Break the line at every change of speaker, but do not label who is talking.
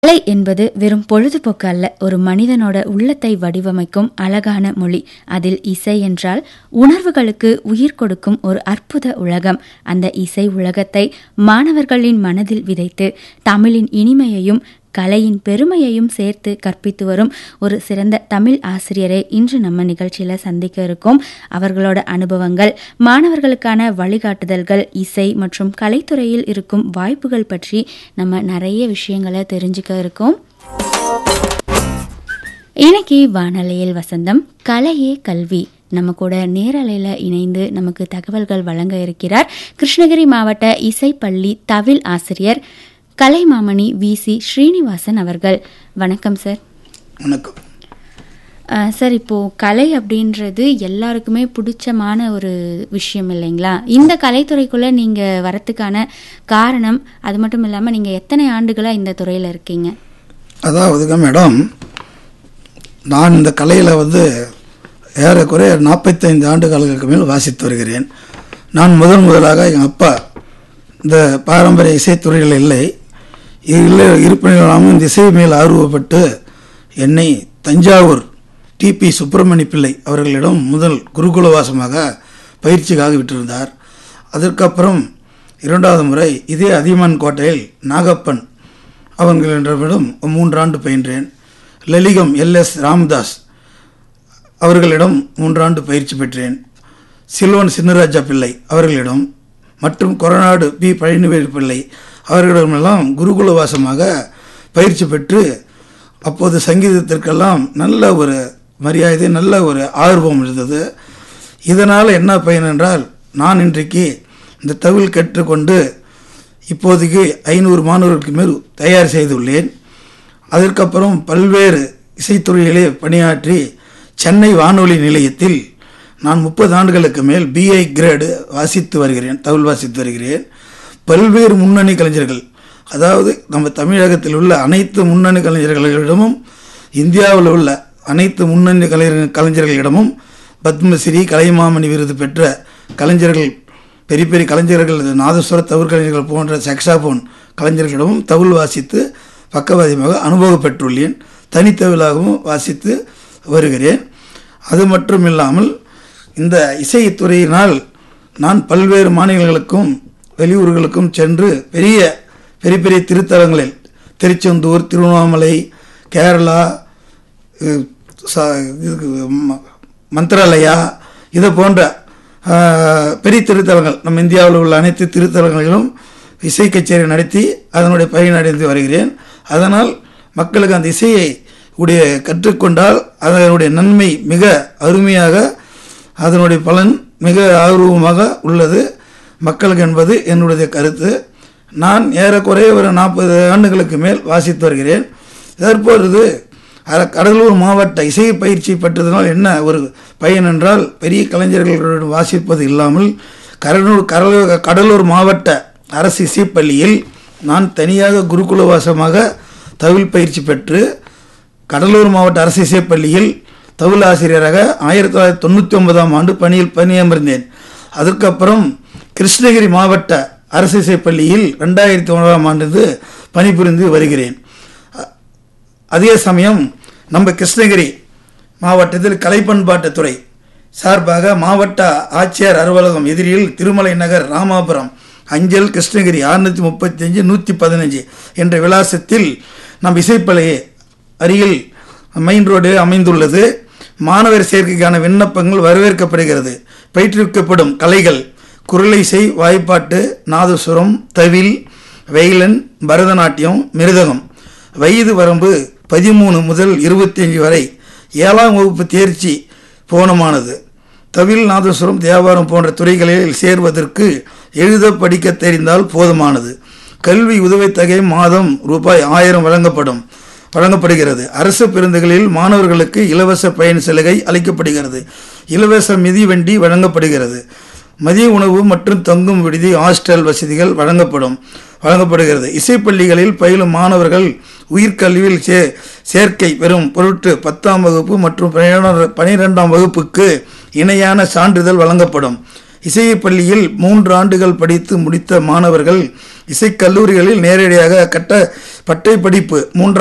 கலை என்பது வெறும் பொழுதுபோக்கு அல்ல ஒரு மனிதனோட உள்ளத்தை வடிவமைக்கும் அழகான மொழி அதில் இசை என்றால் உணர்வுகளுக்கு உயிர் கொடுக்கும் ஒரு அற்புத உலகம் அந்த இசை உலகத்தை மாணவர்களின் மனதில் விதைத்து தமிழின் இனிமையையும் கலையின் பெருமையையும் சேர்த்து கற்பித்து வரும் ஒரு சிறந்த தமிழ் ஆசிரியரை இன்று நம்ம நிகழ்ச்சியில சந்திக்க இருக்கோம் அவர்களோட அனுபவங்கள் மாணவர்களுக்கான வழிகாட்டுதல்கள் இசை மற்றும் கலைத்துறையில் இருக்கும் வாய்ப்புகள் பற்றி நம்ம நிறைய விஷயங்களை தெரிஞ்சுக்க இருக்கோம் இன்னைக்கு வானொலியில் வசந்தம் கலையே கல்வி நம்ம கூட நேரலையில் இணைந்து நமக்கு தகவல்கள் வழங்க இருக்கிறார் கிருஷ்ணகிரி மாவட்ட இசைப்பள்ளி தவில் ஆசிரியர் கலைமாமணி வி சி ஸ்ரீனிவாசன் அவர்கள் வணக்கம் சார்
வணக்கம்
அஹ், சார் இப்போ கலை அப்படின்றது எல்லாருக்குமே பிடிச்சமான ஒரு விஷயம் இல்லைங்களா இந்த கலைத்துறைக்குள்ள நீங்க வரத்துக்கான காரணம் அது மட்டும் இல்லாம நீங்க எத்தனை ஆண்டுகளா இந்த துறையில இருக்கீங்க
அதாவதுங்க மேடம் நான் இந்த கலையில் வந்து ஏறக்குறைய நாற்பத்தைந்து ஆண்டு காலங்களுக்கு மேல் வாசித்து வருகிறேன் நான் முதன் முதலாக எங்கள் அப்பா இந்த பாரம்பரிய இசைத்துறையில் இல்லை இல்லை இருப்பினும் இந்த இசை மேல் ஆர்வப்பட்டு என்னை தஞ்சாவூர் டிபி சுப்பிரமணிய பிள்ளை அவர்களிடம் முதல் குருகுலவாசமாக பயிற்சிக்காக விட்டிருந்தார் அதற்கப்புறம் இரண்டாவது முறை இதே அதியமான் கோட்டையில் நாகப்பன் அவர்கள் என்றவிடம் மூன்றாண்டு பயின்றேன் லலிகம் எல்எஸ் ராமதாஸ் அவர்களிடம் மூன்றாண்டு பயிற்சி பெற்றேன் சில்வன் சின்னராஜா பிள்ளை அவர்களிடம் மற்றும் கொரநாடு பி பழனிவேல் பிள்ளை அவர்களிடமெல்லாம் குருகுலவாசமாக பயிற்சி பெற்று அப்போது சங்கீதத்திற்கெல்லாம் நல்ல ஒரு மரியாதை நல்ல ஒரு ஆர்வம் இருந்தது இதனால் என்ன பயன் என்றால் நான் இன்றைக்கு இந்த தவில் கற்றுக்கொண்டு இப்போதைக்கு ஐநூறு மாணவர்களுக்கு மேல் தயார் செய்துள்ளேன் அதற்கப்புறம் பல்வேறு இசைத்துறையிலே பணியாற்றி சென்னை வானொலி நிலையத்தில் நான் முப்பது ஆண்டுகளுக்கு மேல் பிஐ கிரேடு வாசித்து வருகிறேன் தவில் வாசித்து வருகிறேன் பல்வேறு முன்னணி கலைஞர்கள் அதாவது நம்ம தமிழகத்தில் உள்ள அனைத்து முன்னணி கலைஞர்களிடமும் இந்தியாவில் உள்ள அனைத்து முன்னணி கலைஞர் கலைஞர்களிடமும் பத்மஸ்ரீ கலைமாமணி விருது பெற்ற கலைஞர்கள் பெரிய பெரிய கலைஞர்கள் நாதஸ்வர தவிர் கலைஞர்கள் போன்ற செக்ஸாபோன் கலைஞர்களிடமும் தவில் வாசித்து பக்கவாதியமாக அனுபவம் பெற்றுள்ளேன் தனித்தவிலாகவும் வாசித்து வருகிறேன் அது மட்டும் இல்லாமல் இந்த இசைத்துறையினால் நான் பல்வேறு மாநிலங்களுக்கும் வெளியூர்களுக்கும் சென்று பெரிய பெரிய பெரிய திருத்தலங்களில் திருச்செந்தூர் திருவண்ணாமலை கேரளா அஹ், ச- இதுக்கு ம- மந்திராலயா இது போன்ற ஆஹ், பெரிய திருத்தலங்கள் நம்ம இந்தியாவில் உள்ள அனைத்து திருத்தலங்களிலும் இசை கச்சேரி நடத்தி அதனுடைய பயனடைந்து வருகிறேன் அதனால் மக்களுக்கு அந்த இசையை உடைய கற்றுக்கொண்டால் அதனுடைய நன்மை மிக அருமையாக அதனுடைய பலன் மிக ஆர்வமாக உள்ளது மக்களுக்கு என்பது என்னுடைய கருத்து நான் ஏறக்குறைய ஒரு நாற்பது ஆண்டுகளுக்கு மேல் வாசித்து வருகிறேன் தற்பொழுது அர- கடலூர் மாவட்ட இசை பயிற்சி பெற்றதனால் என்ன ஒரு பயன் என்றால் பெரிய கலைஞர்களுடன் வாசிப்பது இல்லாமல் கடலூர் கடலூர் கடலூர் மாவட்ட அரசு இசைப்பள்ளியில் நான் தனியாக குருகுலவாசமாக தவில் பயிற்சி பெற்று கடலூர் மாவட்ட அரசு இசைப்பள்ளியில் தவில் ஆசிரியராக ஆயிரத்தி தொள்ளாயிரத்தி தொண்ணூற்றி ஒன்பதாம் ஆண்டு பணியில் பணியமர்ந்தேன் அதுக்கப்புறம் கிருஷ்ணகிரி மாவட்ட அரசு இசைப்பள்ளியில் ரெண்டாயிரத்தி ஒன்பதாம் ஆண்டு பணிபுரிந்து வருகிறேன் அதே சமயம் நம்ம கிருஷ்ணகிரி மாவட்டத்தில் கலைப்பண்பாட்டுத்துறை சார்பாக மாவட்ட ஆட்சியர் அலுவலகம் எதிரில் திருமலை நகர் ராமாபுரம் அஞ்சல் கிருஷ்ணகிரி அறுநூற்றி முப்பத்தி அஞ்சு நூற்றி பதினஞ்சு என்ற விலாசத்தில் நம் இசைப்பலையை அருகில் மெயின் ரோடு அமைந்துள்ளது மாணவர் சேர்க்கைக்கான விண்ணப்பங்கள் வரவேற்கப்படுகிறது பயிற்றுவிக்கப்படும் கலைகள் குரலிசை வாய்ப்பாட்டு நாதசுரம் தவில் வெயிலன் பரதநாட்டியம் மிருதகம் வயது வரம்பு பதிமூணு முதல் இருபத்தஞ்சு வரை ஏழாம் வகுப்பு தேர்ச்சி போனமானது தவில் நாதசுரம் தேவாரம் போன்ற துறைகளில் சேர்வதற்கு எழுத படிக்க தெரிந்தால் போதுமானது கல்வி உதவித்தொகை மாதம் ரூபாய் ஆயிரம் வழங்கப்படும் வழங்கப்படுகிறது அரசு பேருந்துகளில் மாணவர்களுக்கு இலவச பயண சலுகை அளிக்கப்படுகிறது இலவச மிதிவண்டி வழங்கப்படுகிறது மதிய உணவு மற்றும் தங்கும் விடுதி ஹாஸ்டல் வசதிகள் வழங்கப்படும் வழங்கப்படுகிறது இசைப்பள்ளிகளில் பயிலும் மாணவர்கள் உயிர்கல்வியில் சே சேர்க்கை பெறும் பொருட்டு பத்தாம் வகுப்பு மற்றும் பன்னிரெண்டாம் பனிரெண்டாம் வகுப்புக்கு இணையான சான்றிதழ் வழங்கப்படும் இசைப்பள்ளியில் மூன்று ஆண்டுகள் படித்து முடித்த மாணவர்கள் இசைக்கல்லூரிகளில் நேரடியாக கட்ட பட்டை படிப்பு மூன்றாம்